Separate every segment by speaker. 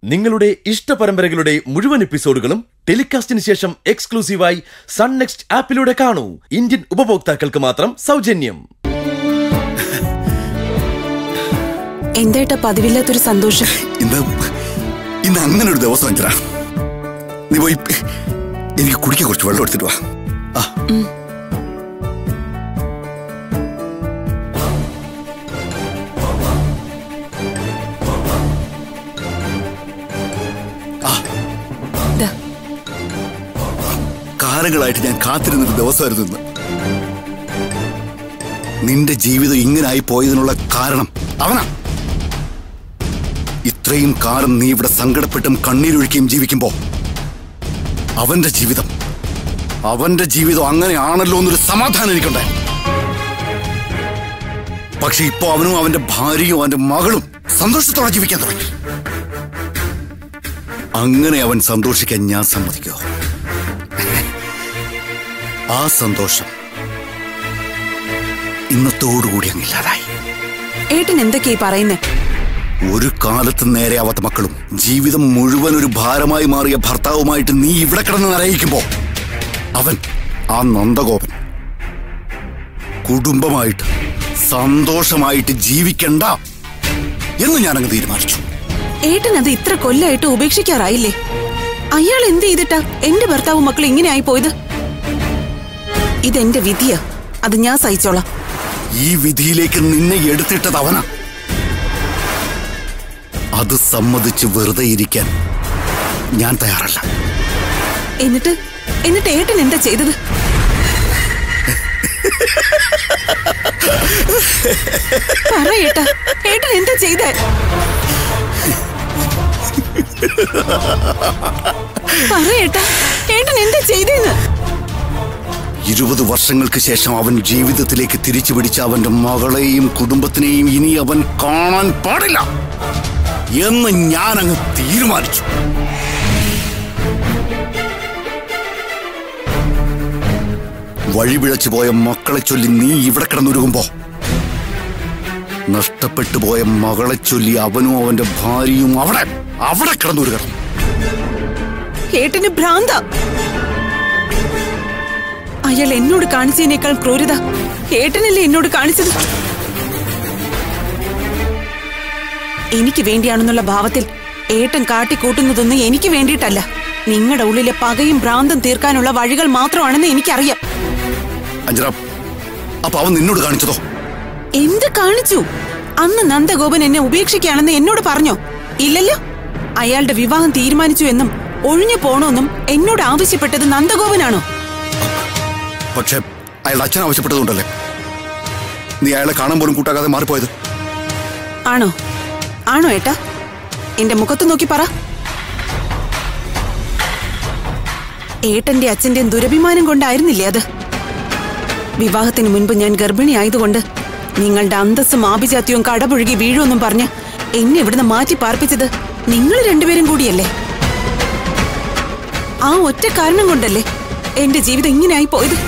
Speaker 1: നിങ്ങളുടെ ഇഷ്ട പരമ്പരകളുടെ മുഴുവൻ എപ്പിസോഡുകളും ടെലികാസ്റ്റിന് ശേഷം എക്സ്ക്ലൂസീവായി സൺ നെക്സ്റ്റ് ആപ്പിലൂടെ കാണൂ ഇന്ത്യൻ ഉപഭോക്താക്കൾക്ക് മാത്രം സൗജന്യം
Speaker 2: എന്തായിട്ടാ പതിവില്ലാത്തൊരു സന്തോഷം
Speaker 3: ഇന്ന് ഇന്ന് അങ്ങനെ ഒരു ദിവസം അഞ്ചര നീ പോയി എനിക്ക് കുടിക്കാൻ കുറച്ച് വെള്ളം എടുത്തിട്ട് വാ ആ
Speaker 2: ദാ,
Speaker 3: കാലങ്ങളായിട്ട് ഞാൻ കാത്തിരുന്നൊരു ദിവസമായിരുന്നു ഇന്ന് നിന്റെ ജീവിതം ഇങ്ങനായി പോയതിനുള്ള കാരണം അവനാ ഇത്രയും കാലം നീ ഇവിടെ സങ്കടപ്പെട്ടും കണ്ണീരൊഴുക്കിയും ജീവിക്കുമ്പോ അവന്റെ ജീവിതം അവന്റെ ജീവിതം അങ്ങനെയാണല്ലോ എന്നൊരു സമാധാനം എനിക്കുണ്ട് പക്ഷെ ഇപ്പോ അവനും അവന്റെ ഭാര്യയും അവന്റെ മകളും സന്തോഷത്തോടെ ജീവിക്കാൻ തുടങ്ങി അങ്ങനെ അവൻ സന്തോഷിക്കാൻ ഞാൻ സമ്മതിക്കോ ആ സന്തോഷം ഇന്നത്തോടുകൂടി അങ്ങില്ലാതായി
Speaker 2: ഏട്ടൻ എന്തൊക്കെയാ പറയുന്നേ
Speaker 3: ഒരു കാലത്ത് നേരെയാവാത്ത മക്കളും ജീവിതം മുഴുവൻ ഒരു ഭാരമായി മാറിയ ഭർത്താവുമായിട്ട് നീ ഇവിടെ കിടന്ന് നിറയിക്കുമ്പോ അവൻ ആ നന്ദഗോപൻ കുടുംബമായിട്ട് സന്തോഷമായിട്ട് ജീവിക്കണ്ട എന്ന് ഞാനങ്ങ് തീരുമാനിച്ചു
Speaker 2: ഏട്ടൻ അത് ഇത്ര കൊല്ലായിട്ട് ഉപേക്ഷിക്കാറായില്ലേ അയാൾ എന്ത് ചെയ്തിട്ടാ എന്റെ ഭർത്താവും മക്കളും ഇങ്ങനെ ആയി പോയത് ഇതെന്റെ വിധിയാ അത് ഞാൻ സഹിച്ചോളാം
Speaker 3: ഈ വിധിയിലേക്ക് നിന്നെ എടുത്തിട്ടത് അവനാ അത് സമ്മതിച്ച് വെറുതെ ഇരിക്കാൻ ഞാൻ തയ്യാറല്ല
Speaker 2: എന്നിട്ട് എന്നിട്ട് ഏട്ടൻ എന്താ ചെയ്തത് പറ ഏട്ടാ ഏട്ടൻ എന്താ ചെയ്തേ പറ ഏട്ടാ ഏട്ടൻ എന്താ ചെയ്തേന്ന്
Speaker 3: ഇരുപത് വർഷങ്ങൾക്ക് ശേഷം അവൻ ജീവിതത്തിലേക്ക് തിരിച്ചു പിടിച്ച അവന്റെ മകളെയും കുടുംബത്തിനെയും ഇനി അവൻ കാണാൻ പാടില്ല എന്ന് ഞാൻ അങ്ങ് തീരുമാനിച്ചു വഴിപിഴച്ചു പോയ മക്കളെ ചൊല്ലി നീ ഇവിടെ കിടന്നുരുകുമ്പോ നഷ്ടപ്പെട്ടു പോയ മകളെ ചൊല്ലി അവനും അവന്റെ ഭാര്യയും അവിടെ അവിടെ കിടന്നുരുകണം
Speaker 2: ഏട്ടന് ഭ്രാന്ത അയാൾ എന്നോട് കാണിച്ചതിനേക്കാൾ ക്രൂരത ഏട്ടനല്ലേ എന്നോട് കാണിച്ചത് എനിക്ക് വേണ്ടിയാണെന്നുള്ള ഭാവത്തിൽ ഏട്ടൻ കാട്ടിക്കൂട്ടുന്നതൊന്നും എനിക്ക് വേണ്ടിയിട്ടല്ല നിങ്ങളുടെ ഉള്ളിലെ പകയും ഭ്രാന്തം തീർക്കാനുള്ള വഴികൾ മാത്രമാണെന്ന് എനിക്കറിയാം
Speaker 3: അഞ്ജന അപ്പൊ അവൻ നിന്നോട് കാണിച്ചതോ
Speaker 2: എന്ത് കാണിച്ചു അന്ന് നന്ദഗോപൻ എന്നെ ഉപേക്ഷിക്കുകയാണെന്ന് എന്നോട് പറഞ്ഞോ ഇല്ലല്ലോ അയാളുടെ വിവാഹം തീരുമാനിച്ചു എന്നും ഒഴിഞ്ഞു പോണോന്നും എന്നോട് ആവശ്യപ്പെട്ടത് നന്ദഗോപനാണോ
Speaker 3: പക്ഷെ അയാളുടെ അച്ഛൻ ആവശ്യപ്പെട്ടതുകൊണ്ടല്ലേ നീ അയാളെ കാണാൻ പോലും കൂട്ടാക്കാതെ മാറിപ്പോയത്
Speaker 2: ആണോ ആണോ ഏട്ടാ എന്റെ മുഖത്ത് നോക്കി പറ ഏട്ടന്റെ അച്ഛന്റെയും ദുരഭിമാനം കൊണ്ടായിരുന്നില്ലേ അത് വിവാഹത്തിന് മുൻപ് ഞാൻ ഗർഭിണി ആയതുകൊണ്ട് നിങ്ങളുടെ അന്തസ്സും ആഭിജാത്യവും കടപുഴുകി വീഴുമെന്നും പറഞ്ഞ് എന്നെ ഇവിടുന്ന് മാറ്റി പാർപ്പിച്ചത് നിങ്ങൾ രണ്ടുപേരും കൂടിയല്ലേ ആ ഒറ്റ കാരണം കൊണ്ടല്ലേ എന്റെ ജീവിതം ഇങ്ങനെയായി പോയത്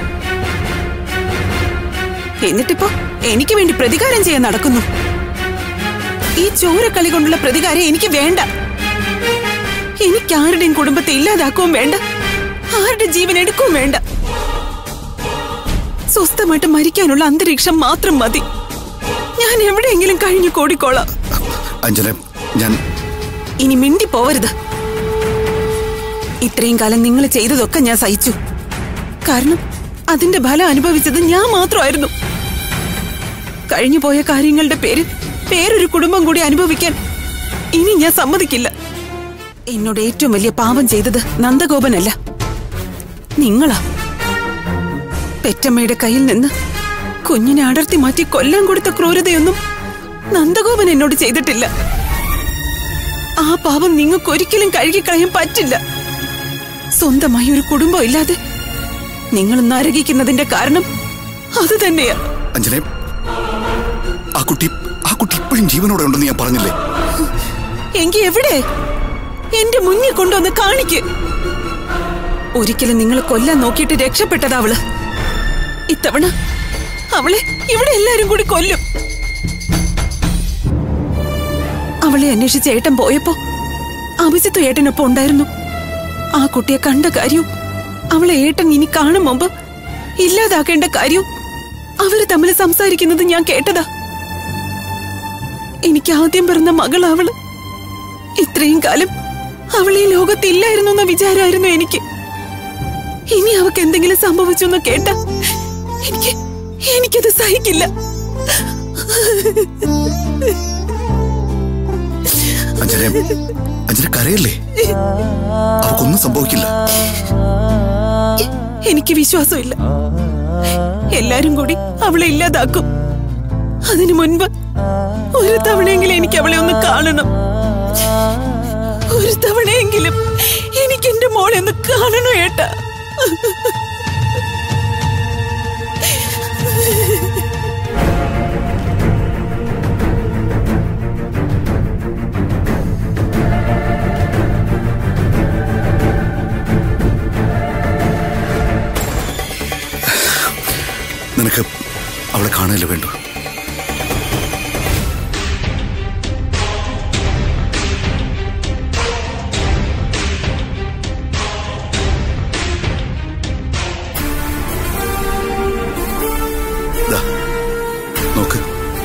Speaker 2: എന്നിട്ടിപ്പോ എനിക്ക് വേണ്ടി പ്രതികാരം ചെയ്യാൻ നടക്കുന്നു ഈ ചോരക്കളി കൊണ്ടുള്ള പ്രതികാരം എനിക്ക് വേണ്ട എനിക്ക് ആരുടെയും കുടുംബത്തെ ഇല്ലാതാക്കുകയും വേണ്ട ആരുടെ ജീവൻ എടുക്കുകയും വേണ്ട സ്വസ്ഥമായിട്ട് മരിക്കാനുള്ള അന്തരീക്ഷം മാത്രം മതി ഞാൻ എവിടെയെങ്കിലും കഴിഞ്ഞു കൂടിക്കോളാം
Speaker 3: അഞ്ജന ഞാൻ
Speaker 2: ഇനി മിണ്ടി പോവരുത് ഇത്രയും കാലം നിങ്ങൾ ചെയ്തതൊക്കെ ഞാൻ സഹിച്ചു കാരണം അതിന്റെ ഫലം അനുഭവിച്ചത് ഞാൻ മാത്രമായിരുന്നു കഴിഞ്ഞു പോയ കാര്യങ്ങളുടെ പേര് പേരൊരു കുടുംബം കൂടി അനുഭവിക്കാൻ ഇനി ഞാൻ സമ്മതിക്കില്ല എന്നോട് ഏറ്റവും വലിയ പാപം ചെയ്തത് നന്ദഗോപനല്ല നിങ്ങളാ പെറ്റമ്മയുടെ കയ്യിൽ നിന്ന് കുഞ്ഞിനെ അടർത്തി മാറ്റി കൊല്ലാൻ കൊടുത്ത ക്രൂരതയൊന്നും നന്ദഗോപൻ എന്നോട് ചെയ്തിട്ടില്ല ആ പാപം നിങ്ങൾക്ക് ഒരിക്കലും കഴുകിക്കളയാൻ പറ്റില്ല സ്വന്തമായി ഒരു കുടുംബം ഇല്ലാതെ നിങ്ങൾ നരകിക്കുന്നതിന്റെ കാരണം അത് തന്നെയാ
Speaker 3: അഞ്ജന ആ കുട്ടി ആ കുട്ടി ഇപ്പോഴും ജീവനോടെ ഉണ്ടെന്ന് ഞാൻ പറഞ്ഞില്ലേ
Speaker 2: എങ്കി എവിടെ എന്റെ മുന്നിൽ കൊണ്ടുവന്ന് കാണിക്ക് ഒരിക്കലും നിങ്ങൾ കൊല്ലാൻ നോക്കിയിട്ട് രക്ഷപ്പെട്ടതാ അവള് ഇത്തവണ അവളെ ഇവിടെ എല്ലാരും കൂടി കൊല്ലും അവളെ അന്വേഷിച്ച് ഏട്ടൻ പോയപ്പോ അഭിജിത്ത് ഏട്ടനൊപ്പം ഉണ്ടായിരുന്നു ആ കുട്ടിയെ കണ്ട കാര്യവും അവളെ ഏട്ടൻ ഇനി കാണും മുമ്പ് ഇല്ലാതാക്കേണ്ട കാര്യവും അവര് തമ്മിൽ സംസാരിക്കുന്നത് ഞാൻ കേട്ടതാ എനിക്ക് ആദ്യം പിറന്ന മകൾ അവള് ഇത്രയും കാലം അവൾ ഈ ലോകത്തില്ലായിരുന്നു എന്ന വിചാരമായിരുന്നു എനിക്ക് ഇനി അവക്ക് എന്തെങ്കിലും സംഭവിച്ചു എന്ന് കേട്ട എനിക്ക് എനിക്കത് സഹിക്കില്ല
Speaker 3: അഞ്ജന അഞ്ജന കരയല്ലേ അവക്കൊന്നും സംഭവിക്കില്ല
Speaker 2: എനിക്ക് വിശ്വാസമില്ല എല്ലാരും കൂടി അവളെ ഇല്ലാതാക്കും അതിനു മുൻപ് ഒരു തവണയെങ്കിലും എനിക്ക് അവളെ ഒന്ന് കാണണം ഒരു തവണയെങ്കിലും എനിക്ക് എന്റെ മോളെ ഒന്ന് കാണണം ഏട്ടാ
Speaker 3: നിനക്ക് അവളെ കാണുകയല്ലേ വേണ്ടു ദാ, നോക്ക്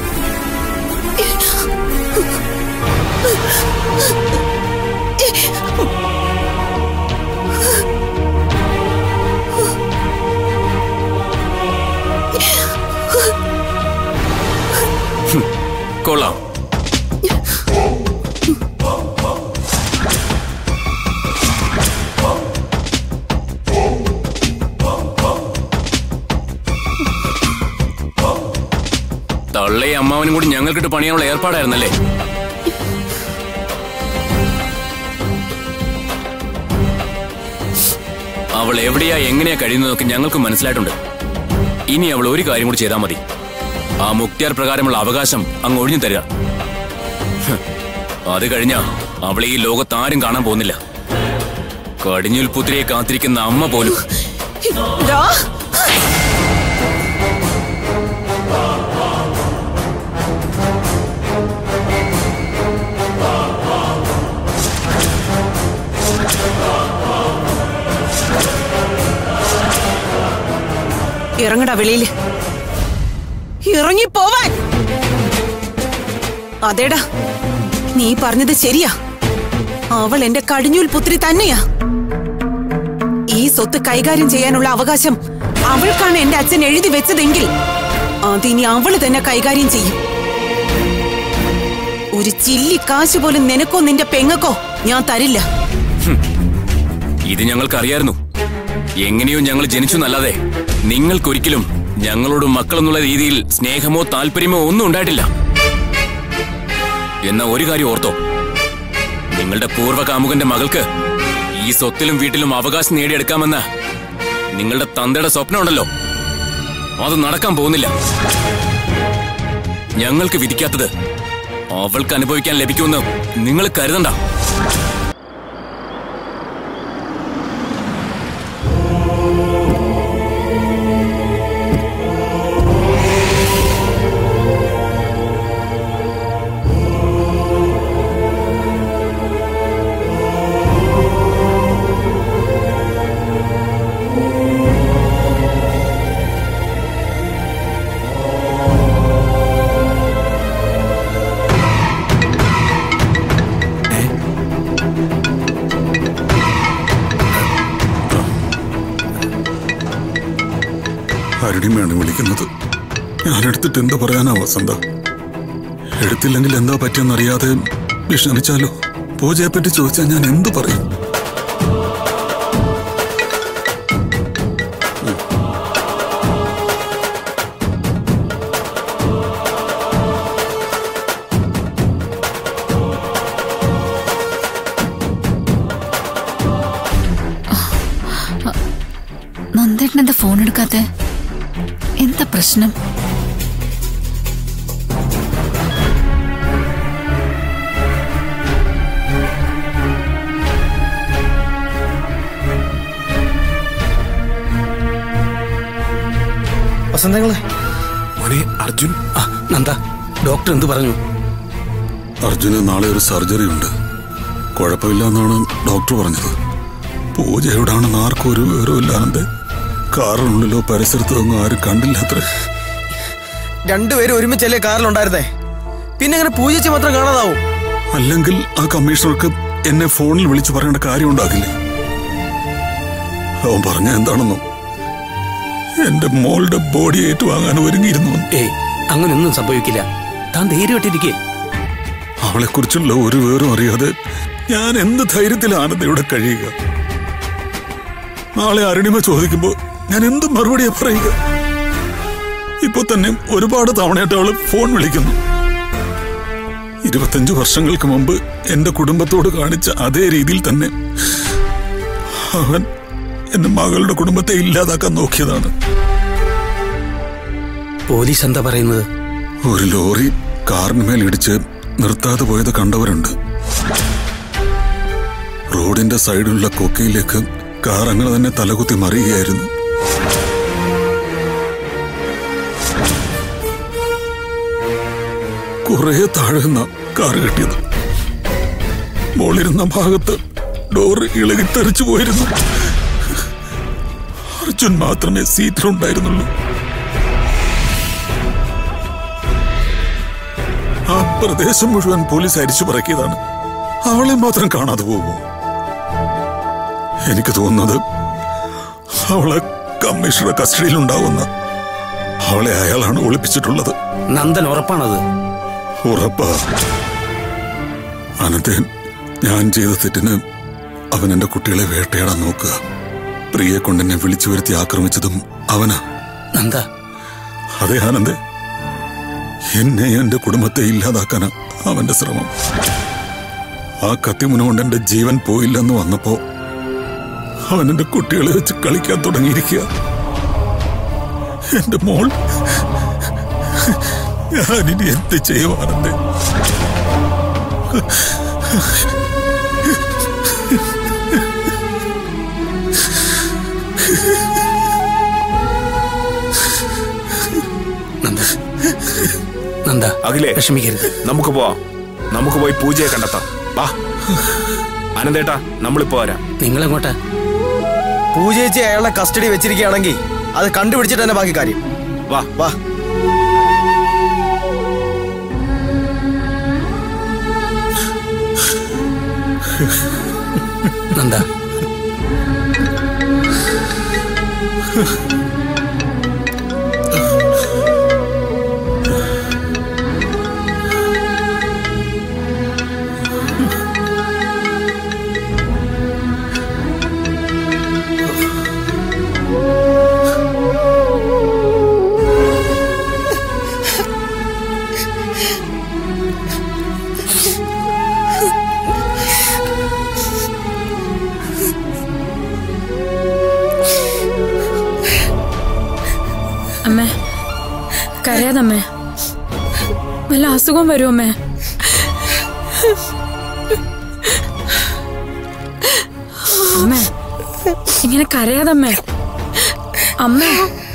Speaker 4: കൊള്ളാം തള്ളയും അമ്മാവനും കൂടി ഞങ്ങൾക്കിട്ട് പണിയാനുള്ള ഏർപ്പാടായിരുന്നല്ലേ അവൾ എവിടെയാ എങ്ങനെയാ കഴിയുന്നതൊക്കെ ഞങ്ങൾക്ക് മനസ്സിലായിട്ടുണ്ട് ഇനി അവൾ ഒരു കാര്യം കൂടി ചെയ്താൽ മതി ആ മുക്തിയാർ പ്രകാരമുള്ള അവകാശം അങ്ങ് ഒഴിഞ്ഞു തരിക ഹ്, അത് കഴിഞ്ഞാ അവളെ ഈ ലോകത്ത് ആരും കാണാൻ പോകുന്നില്ല കടിഞ്ഞുൽ പുത്രിയെ കാത്തിരിക്കുന്ന അമ്മ പോലും
Speaker 2: ദാ, ഇറങ്ങടാ വെളിയില് ഇറങ്ങി പോവാൻ അതേടാ നീ പറഞ്ഞത് ശരിയാ അവൾ എന്റെ കടിഞ്ഞൂൽ പുത്രി തന്നെയാ ഈ സ്വത്ത് കൈകാര്യം ചെയ്യാനുള്ള അവകാശം അവൾക്കാണ് എന്റെ അച്ഛൻ എഴുതി വെച്ചതെങ്കിൽ അതിനി അവള് തന്നെ കൈകാര്യം ചെയ്യും ഒരു ചില്ലി കാശ് പോലും നിനക്കോ നിന്റെ പെങ്ങക്കോ ഞാൻ തരില്ല
Speaker 4: ഇത് ഞങ്ങൾക്കറിയായിരുന്നു എങ്ങനെയോ ഞങ്ങൾ ജനിച്ചു എന്നല്ലാതെ നിങ്ങൾക്കൊരിക്കലും ഞങ്ങളോട് മക്കളെന്നുള്ള രീതിയിൽ സ്നേഹമോ താല്പര്യമോ ഒന്നും ഉണ്ടായിട്ടില്ല എന്ന ഒരു കാര്യം ഓർത്തോ നിങ്ങളുടെ പൂർവ്വ കാമുകന്റെ മകൾക്ക് ഈ സ്വത്തിലും വീട്ടിലും അവകാശം നേടിയെടുക്കാമെന്ന് നിങ്ങളുടെ തന്തയുടെ സ്വപ്നമുണ്ടല്ലോ അത് നടക്കാൻ പോകുന്നില്ല ഞങ്ങൾക്ക് വിധിക്കാത്തത് അവൾക്ക് അനുഭവിക്കാൻ ലഭിക്കുമെന്ന് നിങ്ങൾ കരുതണ്ട
Speaker 5: അരുണിമയാണ് വിളിക്കുന്നത് ഞാൻ എടുത്തിട്ട് എന്താ പറയാനാ വസന്ത എടുത്തില്ലെങ്കിൽ എന്താ പറ്റിയെന്നറിയാതെ വിഷമിച്ചാലോ പൂജയെ പറ്റി ചോദിച്ചാൽ ഞാൻ എന്തു പറയും
Speaker 6: നന്ദേട്ടൻ എന്താ ഫോൺ എടുക്കാത്തെ എന്താ പ്രശ്നം
Speaker 7: വസന്തങ്ങളെ
Speaker 8: മോനെ അർജുൻ ആ നന്ദ ഡോക്ടർ എന്ത് പറഞ്ഞു
Speaker 5: അർജുന് നാളെ ഒരു സർജറി ഉണ്ട് കുഴപ്പമില്ല എന്നാണ് ഡോക്ടർ പറഞ്ഞത് പൂജ എവിടാണെന്ന് ആർക്കും ഒരു വിവരമില്ല ആനന്ദേ കാറിനുള്ളിലോ പരിസരത്തോ ഒന്നും ആരും കണ്ടില്ല അത്രേ
Speaker 8: രണ്ടുപേരും ഒരുമിച്ചല്ലേ കാറിലുണ്ടായിരുന്നേ പിന്നെ അങ്ങനെ പൂജിച്ച് മാത്രം കാണാതാവും
Speaker 5: അല്ലെങ്കിൽ ആ കമ്മീഷണർക്ക് എന്നെ ഫോണിൽ വിളിച്ചു പറയേണ്ട കാര്യം ഉണ്ടാകില്ലേ അവൻ പറഞ്ഞ എന്താണെന്നോ എന്റെ മോളുടെ ബോഡി ഏറ്റുവാങ്ങാൻ ഒരുങ്ങിയിരുന്നു എന്ന്.
Speaker 7: ഏയ് അങ്ങനെയൊന്നും സംഭവിക്കില്ല താൻ ധൈര്യമായിട്ടിരിക്കേ
Speaker 5: അവളെ കുറിച്ചുള്ള ഒരു വിവരം അറിയാതെ ഞാൻ എന്ത് ധൈര്യത്തിൽ ആനന്ദയുടെ കഴിയുക നാളെ അരുണിമ ചോദിക്കുമ്പോ ഞാൻ എന്ത് മറുപടിയാ പറയുക ഇപ്പൊ തന്നെ ഒരുപാട് തവണയായിട്ട് അവള് ഫോൺ വിളിക്കുന്നു ഇരുപത്തഞ്ചു വർഷങ്ങൾക്ക് മുമ്പ് എന്റെ കുടുംബത്തോട് കാണിച്ച അതേ രീതിയിൽ തന്നെ അവൻ എന്റെ മകളുടെ കുടുംബത്തെ ഇല്ലാതാക്കാൻ നോക്കിയതാണ്
Speaker 7: പോലീസ് എന്താ പറയുന്നത്
Speaker 5: ഒരു ലോറി കാറിന്മേൽ ഇടിച്ച് നിർത്താതെ പോയത് കണ്ടവരുണ്ട് റോഡിന്റെ സൈഡിലുള്ള കൊക്കയിലേക്ക് കാർ അങ്ങനെ തന്നെ തലകുത്തി മറിയുകയായിരുന്നു കുറെ താഴെ നിന്ന കാർ കിട്ടിയത് മോളിരുന്ന ഭാഗത്ത് ഡോർ ഇളകി തെറിച്ചു പോയിരുന്നു അർജുൻ മാത്രമേ സീറ്റിലുണ്ടായിരുന്നുള്ളൂ ആ പ്രദേശം മുഴുവൻ പോലീസ് അരിച്ചു പറക്കിയതാണ് അവളെ മാത്രം കാണാതെ പോകുമോ എനിക്ക് തോന്നുന്നത് അവളെ കമ്മീഷണർ കസ്റ്റഡിയിലുണ്ടാവുന്ന അവളെ അയാളാണ് ഒളിപ്പിച്ചിട്ടുള്ളത്
Speaker 7: നന്ദൻ ഉറപ്പാണത്
Speaker 5: ഉറപ്പാ അനന്തൻ ഞാൻ ചെയ്ത തെറ്റിന് അവൻ എന്റെ കുട്ടികളെ വേട്ടയാടാൻ നോക്കുക പ്രിയെ കൊണ്ടെന്നെ വിളിച്ചു വരുത്തി ആക്രമിച്ചതും അവനാ
Speaker 7: നന്ദ
Speaker 5: അതെ ആനന്ദേ എന്നെ എന്റെ കുടുംബത്തെ ഇല്ലാതാക്കാനാ അവന്റെ ശ്രമം ആ കത്തിമുന കൊണ്ട് എന്റെ ജീവൻ പോയില്ലെന്ന് വന്നപ്പോ അവൻ എന്റെ കുട്ടികളെ വെച്ച് കളിക്കാൻ തുടങ്ങിയിരിക്കുക എന്റെ മോൾ ഞാനിനി എന്ത് ചെയ്യും ആനന്ദേ
Speaker 7: നന്ദ നന്ദ
Speaker 8: അഖിലേ
Speaker 7: വിഷമിക്കരുത്
Speaker 8: നമുക്ക് പോവാം നമുക്ക് പോയി പൂജയെ കണ്ടെത്താം വാ അനന്തേട്ടാ നമ്മളിപ്പോ വരാം
Speaker 7: നിങ്ങളെങ്ങോട്ടാ
Speaker 8: പൂജയിച്ച് അയാളെ കസ്റ്റഡി വെച്ചിരിക്കുകയാണെങ്കിൽ അത് കണ്ടുപിടിച്ചിട്ട് തന്നെ ബാക്കി കാര്യം വാ വാ
Speaker 7: നന്ദ
Speaker 9: അമ്മേ കരയാതമ്മേ വല്ല അസുഖം വരും അമ്മേ അമ്മേ ഇങ്ങനെ കരയാതമ്മേ അമ്മേ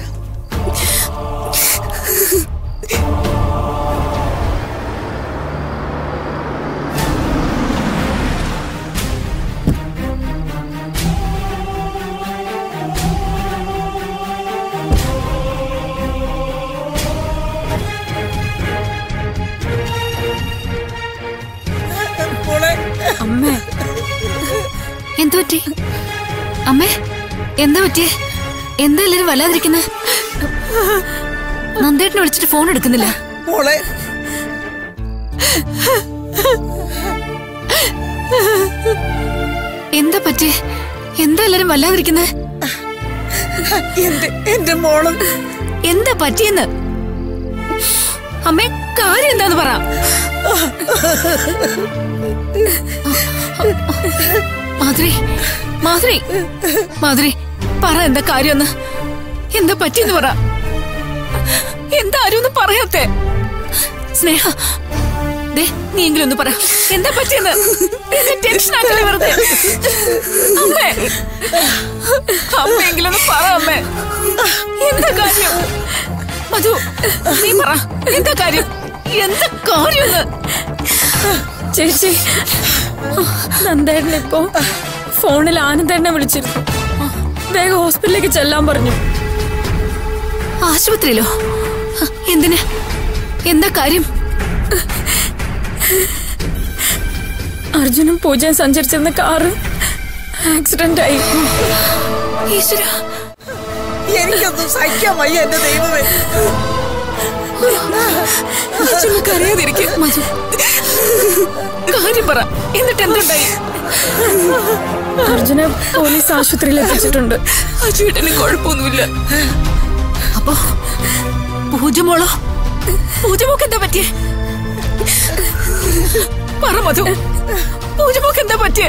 Speaker 9: അമ്മേ
Speaker 6: എന്തു പറ്റി അമ്മേ എന്താ പറ്റിയേ എന്താ എല്ലാരും വല്ലാതിരിക്കുന്നെ നന്ദേട്ടിനെ വിളിച്ചിട്ട് ഫോൺ എടുക്കുന്നില്ല
Speaker 8: മോളെ
Speaker 6: എന്താ പറ്റിയേ എന്താ എല്ലാരും വല്ലാതിരിക്കുന്നെ
Speaker 2: എന്റെ എന്റെ മോളും
Speaker 6: എന്താ പറ്റിയെന്ന് അമ്മേ കാര്യം എന്താന്ന് പറ മാധുരി മാധുരി മാധുരി പറ എന്താ കാര്യമെന്ന് എന്താ പറ്റിയെന്ന് പറ എന്താ ആരും ഒന്നും പറയാത്തെ സ്നേഹ ദേ നീ എങ്കിലും ഒന്ന് പറ എന്താ പറ്റിയെന്ന് എന്നെ ടെൻഷൻ ആക്കല്ലേ വെറുതെ അമ്മേ അമ്മയെങ്കിലും ഒന്ന് പറ അമ്മേ എന്താ കാര്യം മധു നീ പറ എന്താ കാര്യം എന്താ കാര്യം
Speaker 9: ചേച്ചി നന്ദേട്ടൻ ഇപ്പോ ഫോണിൽ ആനന്ദേട്ടനെ വിളിച്ചിരുന്നു വേഗം ഹോസ്പിറ്റലിലേക്ക് ചെല്ലാൻ പറഞ്ഞു
Speaker 6: ആശുപത്രിയിലോ ഹ, എന്തിന് എന്താ കാര്യം
Speaker 9: അർജുനും പൂജയും സഞ്ചരിച്ചിരുന്ന കാറ് ആക്സിഡന്റ് ആയി
Speaker 6: ഈശ്വര
Speaker 2: എനിക്കൊന്നും സഹിക്കാൻ വയ്യ എന്റെ ദൈവമേ
Speaker 6: കരയാതിരിക്കും മധു കാര്യം പറ എന്നിട്ട് എന്തുണ്ടായി
Speaker 9: അർജുനെ പോലീസ് ആശുപത്രിയിൽ എത്തിച്ചിട്ടുണ്ട്
Speaker 6: അജുവേട്ടന് കുഴപ്പമൊന്നുമില്ല അപ്പൊ പൂജമോളോ പൂജമോക്ക് എന്താ പറ്റിയേ പറ മധു പൂജമോക്ക് എന്താ പറ്റിയേ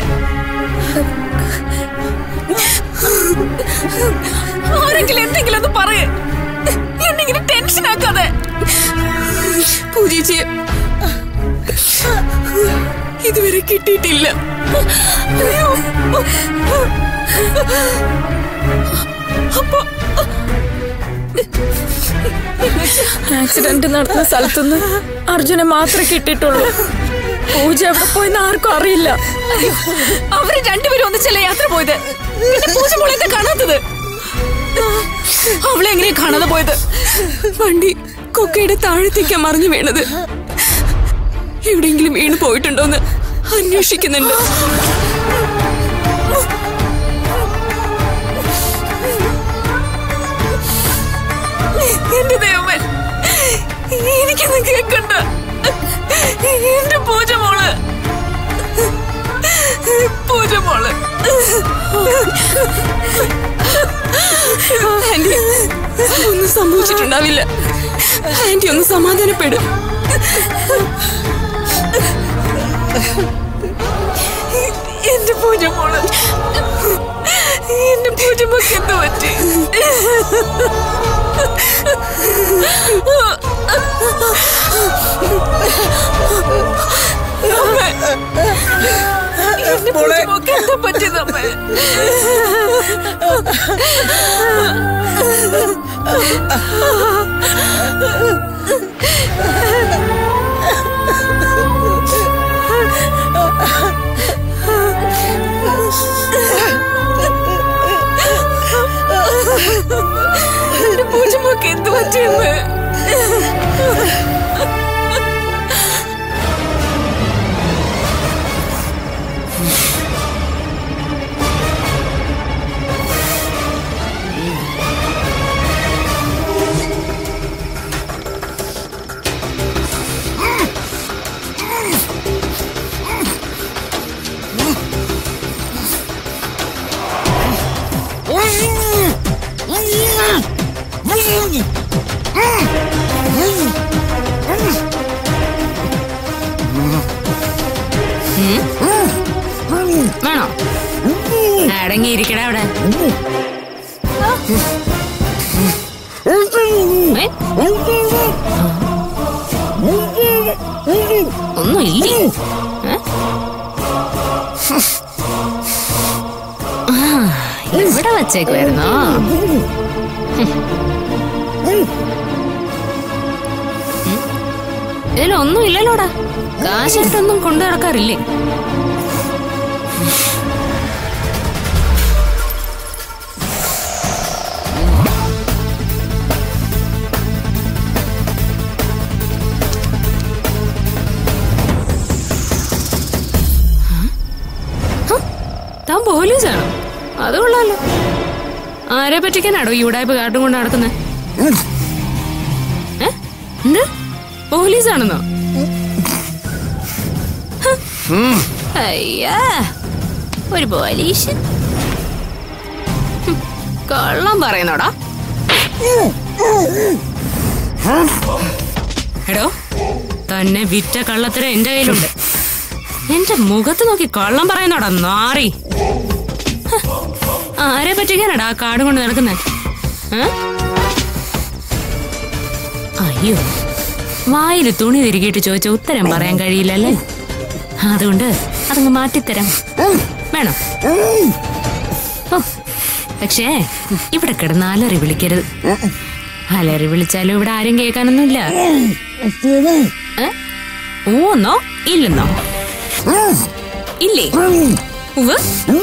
Speaker 6: ആരെങ്കിലും എന്തെങ്കിലും ഒന്ന് പറയേ എന്നിങ്ങനെ ടെൻഷൻ ആക്കാതെ പൂജിച്ച് ഇതുവരെ കിട്ടിയിട്ടില്ല അയ്യോ അപ്പൊ
Speaker 9: ആക്സിഡന്റ് നടന്ന സ്ഥലത്തുനിന്ന് അർജുനെ മാത്രമേ കിട്ടിയിട്ടുള്ളൂ പൂജ എവിടെ പോയെന്ന് ആർക്കും അറിയില്ല
Speaker 6: അവര് രണ്ടുപേരും ഒന്നിച്ചല്ലേ യാത്ര പോയത് പിന്നെ പൂജ മോളെ എന്താ കാണാത്തത് അവളെ എങ്ങനെയാ കാണാതെ പോയത് വണ്ടി കൊക്കയുടെ താഴത്തേക്കാ മറിഞ്ഞു വീണത് എവിടെയെങ്കിലും വീണ് പോയിട്ടുണ്ടോന്ന് അന്വേഷിക്കുന്നുണ്ട് എന്റെ ദൈവമേ എനിക്കൊന്നും കേക്കണ്ട എന്റെ പൂജ മോള് പൂജ മോള് ആന്റി ഒന്നും സംഭവിച്ചിട്ടുണ്ടാവില്ല ആന്റി ഒന്ന് സമാധാനപ്പെടും എന്റെ പൂജ മോള് എന്റെ പൂജ മോക്ക് എന്ത് പറ്റി അമ്മേ. എന്റെ പൂജ മോക്ക് എന്താ പറ്റിയത് അമ്മേ എന്റെ പൂജ മോക്ക് എന്ത് പറ്റിയെന്ന്
Speaker 9: വേണോ അടങ്ങിയിരിക്കട അവിടെ ഏ? ഒന്നും ഇല്ലേ ഏ? ആ, ഇവിടെ വച്ചേക്കുവായിരുന്നോ ഇതിലൊന്നും ഇല്ലല്ലോടാ കാശിട്ടൊന്നും കൊണ്ടു നടക്കാറില്ലേ താൻ പോലീസാണോ അത് കൊള്ളാലോ ആരെ പറ്റിക്കാനാടോ ഈ ഉടായ്പ കാട്ടും കൊണ്ട് നടക്കുന്നത് എന്ത് പോലീസാണെന്നോ ഹ. അയ്യാ ഒരു പോലീസ് ഹും, കള്ളം പറയുന്നോടാ എടോ തന്നെ വിറ്റ കള്ളത്തരം എന്റെ കയ്യിലുണ്ട് എന്റെ മുഖത്ത് നോക്കി കള്ളം പറയുന്നോടാ നാറി ഹ, ആരെ പറ്റിക്കാനാടാ ആ കാട് കൊണ്ട് നടക്കുന്നേ അയ്യോ വായിൽ തുണി തിരികിയിട്ട് ചോദിച്ച ഉത്തരം പറയാൻ കഴിയില്ലല്ലേ അതുകൊണ്ട് അതങ്ങ് മാറ്റിത്തരാം വേണം ഓ, പക്ഷേ ഇവിടെ കിടന്ന് അലറി വിളിക്കരുത് അലറി വിളിച്ചാലും ഇവിടെ ആരും കേൾക്കാനൊന്നുമില്ല ഏ? ഊന്നോ ഇല്ലെന്നോ
Speaker 6: ഇല്ലേ ഉവ്വ്.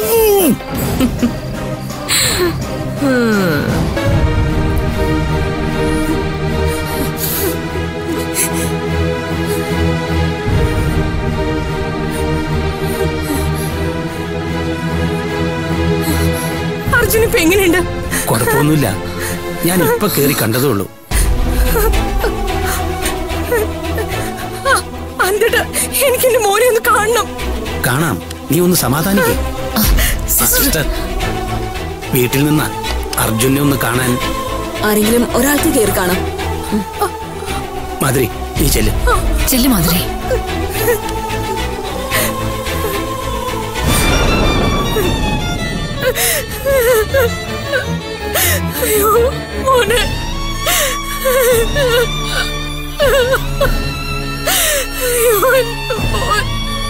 Speaker 2: അർജുൻ ഇപ്പൊ എങ്ങനെയുണ്ട്
Speaker 7: കുഴപ്പമൊന്നുമില്ല ഞാൻ ഇപ്പൊ കേറി കണ്ടതേ ഉള്ളൂ
Speaker 2: അന്തേട്ടാ എനിക്ക് എന്റെ മോനെ ഒന്ന് കാണണം
Speaker 7: കാണാം നീ ഒന്ന് സമാധാനിക്കേ സിസ്റ്റർ വീട്ടിൽ നിന്നാ അർജുനെ ഒന്ന് കാണാൻ
Speaker 10: ആരെങ്കിലും ഒരാൾക്ക് കയറി കാണാം
Speaker 7: മാതിരി നീ ചെല്ല്
Speaker 6: ചെല്ലു മാധുരി
Speaker 2: അയ്യോ മോനെ അയ്യോ എന്റെ മോൻ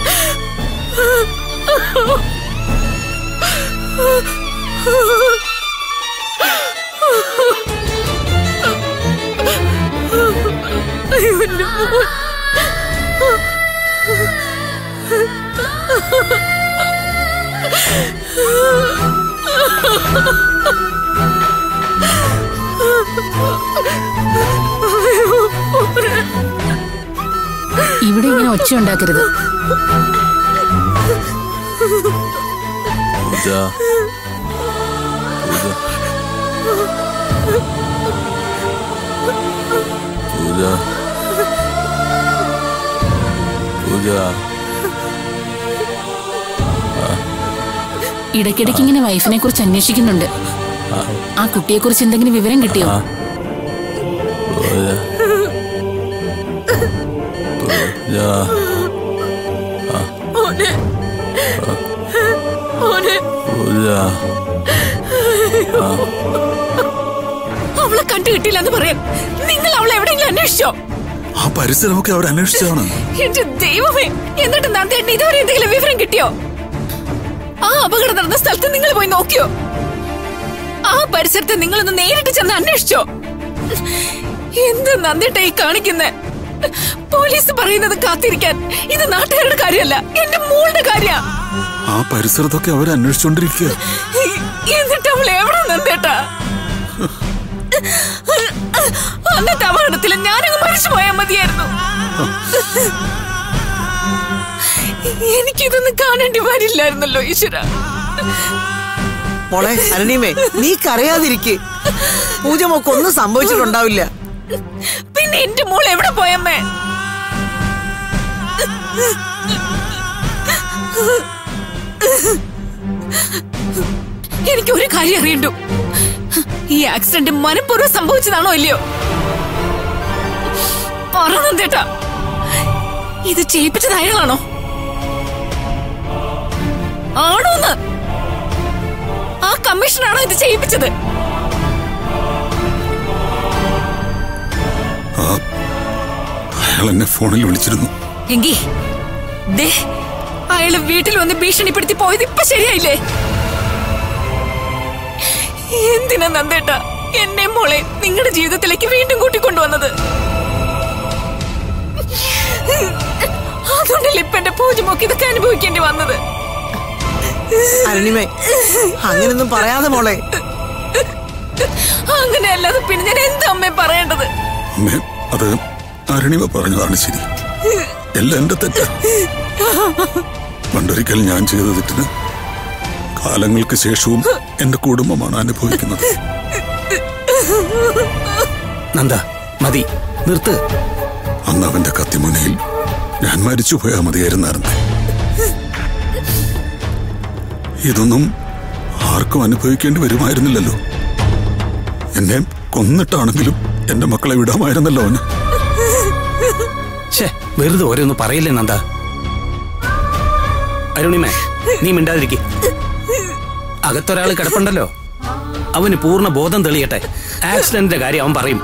Speaker 2: അയ്യോ എന്റെ മോൻ
Speaker 6: ഇവിടെ ഇങ്ങനെ ഒച്ച ഉണ്ടാക്കരുത്
Speaker 4: പൂജ പൂജ പൂജ
Speaker 6: ഇടയ്ക്കിടയ്ക്ക് ഇങ്ങനെ വൈഫിനെ കുറിച്ച് അന്വേഷിക്കുന്നുണ്ട് ആ കുട്ടിയെ കുറിച്ച് എന്തെങ്കിലും വിവരം കിട്ടിയോ
Speaker 4: പൂജ പൂജ
Speaker 2: മോനെ മോനെ
Speaker 4: പൂജ
Speaker 6: അവളെ കണ്ടു കിട്ടിയില്ല എന്ന് പറയാൻ നിങ്ങൾ അവളെ എവിടെയെങ്കിലും അന്വേഷിച്ചോ
Speaker 5: ആ പരിസരമൊക്കെ അവർ അന്വേഷിച്ചാണ്
Speaker 6: എന്റെ ദൈവമേ എന്നിട്ട് നന്ദേട്ടന് ഇതുവരെ എന്തെങ്കിലും വിവരം കിട്ടിയോ ആ അപകടം നടന്ന സ്ഥലത്ത് നിങ്ങൾ പോയി നോക്കിയോ ആ പരിസരത്ത് നിങ്ങളൊന്ന് നേരിട്ട് ചെന്ന് അന്വേഷിച്ചോ എന്ത് നന്ദേട്ട ഈ കാണിക്കുന്നെ പോലീസ് പറയുന്നത് കാത്തിരിക്കാൻ ഇത് നാട്ടുകാരുടെ കാര്യമല്ല എന്റെ മോളുടെ കാര്യ
Speaker 5: ആ പരിസരത്തൊക്കെ അവർ അന്വേഷിച്ചോണ്ടിരിക്കുക
Speaker 6: എന്നിട്ട് അവൾ എവിടെ നന്ദേട്ടാ അന്നത്തെ അപകടത്തിൽ ഞാനങ്ങ് മരിച്ചു പോയാൽ മതിയായിരുന്നു എനിക്കിതൊന്നും കാണേണ്ടി വരില്ലായിരുന്നല്ലോ ഈശ്വര
Speaker 11: മോളെ അരണീമേ നീ കരയാതിരിക്ക് പൂജ മോക്ക് ഒന്നും സംഭവിച്ചിട്ടുണ്ടാവില്ല
Speaker 6: പിന്നെ എന്റെ മോൾ എവിടെ പോയമ്മേ എനിക്ക് ഒരു കാര്യം അറിയണ്ടു ഈ ആക്സിഡന്റ് മനഃപൂർവ്വം സംഭവിച്ചതാണോ ഇല്ലയോ പറഞ്ഞേട്ടാ ഇത് ചെയ്യിപ്പിച്ചത് അയാളാണോ ആണോന്ന് ആ കമ്മീഷനാണോ ഇത് ചെയ്യിപ്പിച്ചത്
Speaker 5: ആ അയാൾ എന്നെ ഫോണിൽ വിളിച്ചിരുന്നു
Speaker 6: എങ്കി ദേ അയാള് വീട്ടിൽ വന്ന് ഭീഷണിപ്പെടുത്തി പോയത് ഇപ്പൊ ശരിയായില്ലേ എന്തിനാ നന്ദേട്ട എന്നെ മോളെ നിങ്ങളുടെ ജീവിതത്തിലേക്ക് വീണ്ടും കൂട്ടിക്കൊണ്ടുവന്നത് അതുകൊണ്ടല്ലേ ഇപ്പൊ എന്റെ പൂജമൊക്കെ ഇതൊക്കെ അനുഭവിക്കേണ്ടി വന്നത്
Speaker 11: അരുണിമേ അങ്ങനൊന്നും പറയാതെ മോളെ
Speaker 6: അങ്ങനെ അല്ലാതെ പിന്നെ ഞാൻ എന്താ അമ്മേ പറയേണ്ടത്
Speaker 5: അമ്മേ അത് അരുണിമ പറഞ്ഞതാണ് ശരി എല്ലാം എന്റെ തെറ്റാ പണ്ടൊരിക്കൽ ഞാൻ ചെയ്ത തെറ്റിന് കാലങ്ങൾക്ക് ശേഷവും എന്റെ കുടുംബമാണ് അനുഭവിക്കുന്നത്
Speaker 7: നന്ദ മതി നിർത്ത്
Speaker 5: അന്ന് അവന്റെ കത്തിമുനയിൽ ഞാൻ മരിച്ചു പോയാ മതിയായിരുന്നായിരുന്നു ഇതൊന്നും ആർക്കും അനുഭവിക്കേണ്ടി വരുമായിരുന്നില്ലല്ലോ എന്നെ കൊന്നിട്ടാണെങ്കിലും എന്റെ മക്കളെ വിടാമായിരുന്നല്ലോ അവന്
Speaker 7: ഛേ വെറുതെ ഓരോന്ന് പറയില്ലേ നന്ദ അരുണിമേ നീ മിണ്ടാതിരിക്കെ അകത്തൊരാൾ കിടപ്പുണ്ടല്ലോ അവന് പൂർണ്ണ ബോധം തെളിയട്ടെ ആക്സിഡന്റിന്റെ കാര്യം അവൻ പറയും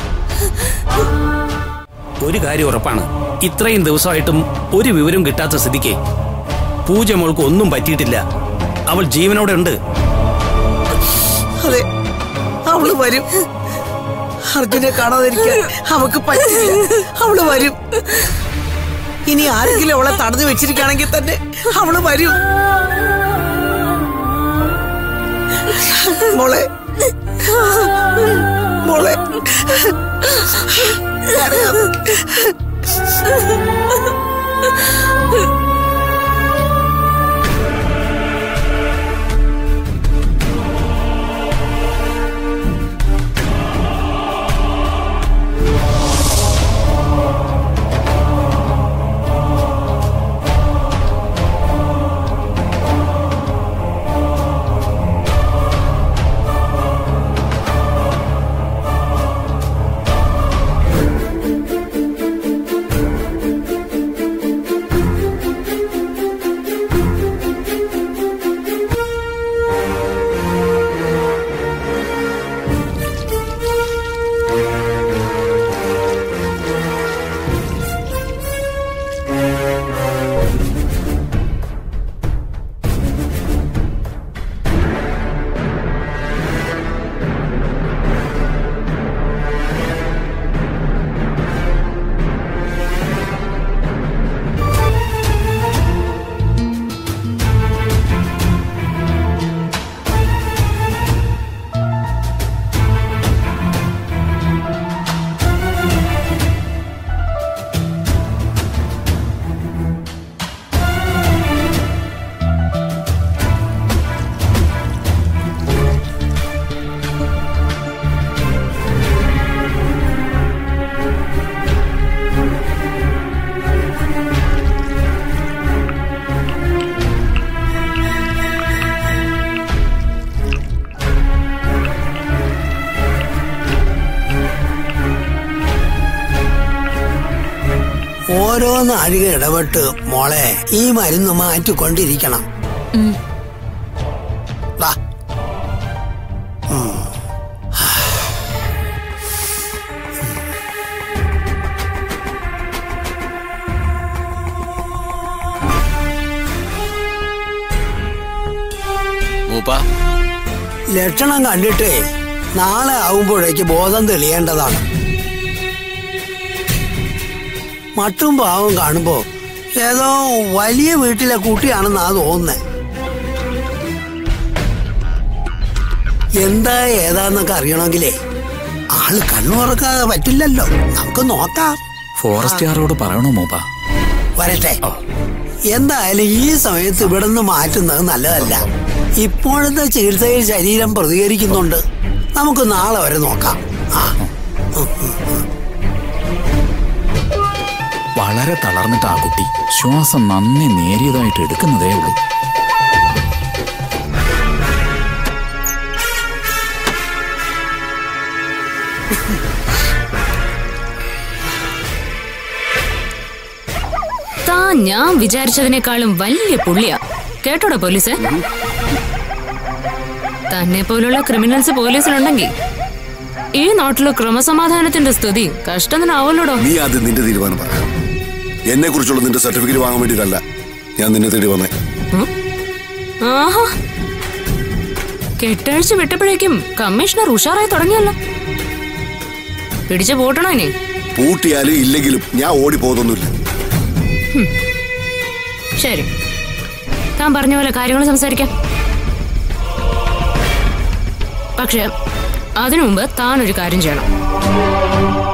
Speaker 7: ഒരു കാര്യം ഉറപ്പാണ് ഇത്രയും ദിവസമായിട്ടും ഒരു വിവരവും കിട്ടാത്ത സ്ഥിതിക്ക് പൂജ മോൾക്ക് ഒന്നും പറ്റിയിട്ടില്ല അവൾ ജീവനോടെ ഉണ്ട്
Speaker 11: അതെ അവള് വരും അർജുനെ കാണാതിരിക്കാൻ അവക്ക് പറ്റില്ല അവള് വരും ഇനി ആരെങ്കിലും അവളെ തടഞ്ഞു വെച്ചിരിക്കുകയാണെങ്കിൽ തന്നെ അവള് വരും മോളെ മോളെ കരയാതെ.
Speaker 12: ഓരോ നാഴിക ഇടപെട്ട് മോളെ ഈ മരുന്ന് മാറ്റിക്കൊണ്ടിരിക്കണം ദാ. ഉം.
Speaker 4: മൂപ്പ
Speaker 12: ലക്ഷണം കണ്ടിട്ടേ നാളെ ആവുമ്പോഴേക്ക് ബോധം തെളിയേണ്ടതാണ് മട്ടും പാവം കാണുമ്പോ ഏതോ വലിയ വീട്ടിലെ കുട്ടിയാണെന്നാ തോന്നുന്നത് എന്താ ഏതാന്നൊക്കെ അറിയണമെങ്കിലേ ആള് കണ്ണു തുറക്കാതെ പറ്റില്ലല്ലോ നമുക്ക് നോക്കാം
Speaker 13: ഫോറസ്റ്റുകാരോട് പറയണോ മൂപ്പ
Speaker 12: വരട്ടെ എന്തായാലും ഈ സമയത്ത് ഇവിടെ നിന്ന് മാറ്റുന്നത് നല്ലതല്ല ഇപ്പോഴത്തെ ചികിത്സയിൽ ശരീരം പ്രതികരിക്കുന്നുണ്ട് നമുക്ക് നാളെ വരെ നോക്കാം ആ
Speaker 13: വളരെ തളർന്നിട്ട് ആ കുട്ടി ശ്വാസം നന്ദി നേരിയതായിട്ട് എടുക്കുന്നതേ ഉള്ളൂ
Speaker 9: താൻ ഞാൻ വിചാരിച്ചതിനേക്കാളും വലിയ പുള്ളിയാ കേട്ടോടാ പോലീസ് തന്നെ പോലുള്ള ക്രിമിനൽസ് പോലീസിലുണ്ടെങ്കിൽ ഈ നാട്ടിലെ ക്രമസമാധാനത്തിന്റെ സ്ഥിതി കഷ്ടം തന്നെ ആവല്ലോടോ
Speaker 3: നീ ആദ്യം നിന്റെ തീരുമാനം പറ എന്നെ കുറിച്ചുള്ള നിന്റെ സർട്ടിഫിക്കറ്റ് വാങ്ങാൻ വേണ്ടിയിട്ടല്ല ഞാൻ നിന്നെ തേടി വന്നേ
Speaker 9: ആഹാ കെട്ടഴിച്ച് വിട്ടപ്പോഴേക്കും കമ്മീഷണർ ഉഷാറായി തുടങ്ങിയല്ലോ പിടിച്ചു പൂട്ടണോ ഇനി
Speaker 3: പൂട്ടിയാലും ഇല്ലെങ്കിലും ഞാൻ ഓടി പോകുന്നൊന്നുമില്ല
Speaker 9: ശരി താൻ പറഞ്ഞ പോലെ കാര്യങ്ങൾ സംസാരിക്കാം പക്ഷെ അതിനു മുമ്പ് താൻ ഒരു കാര്യം ചെയ്യണം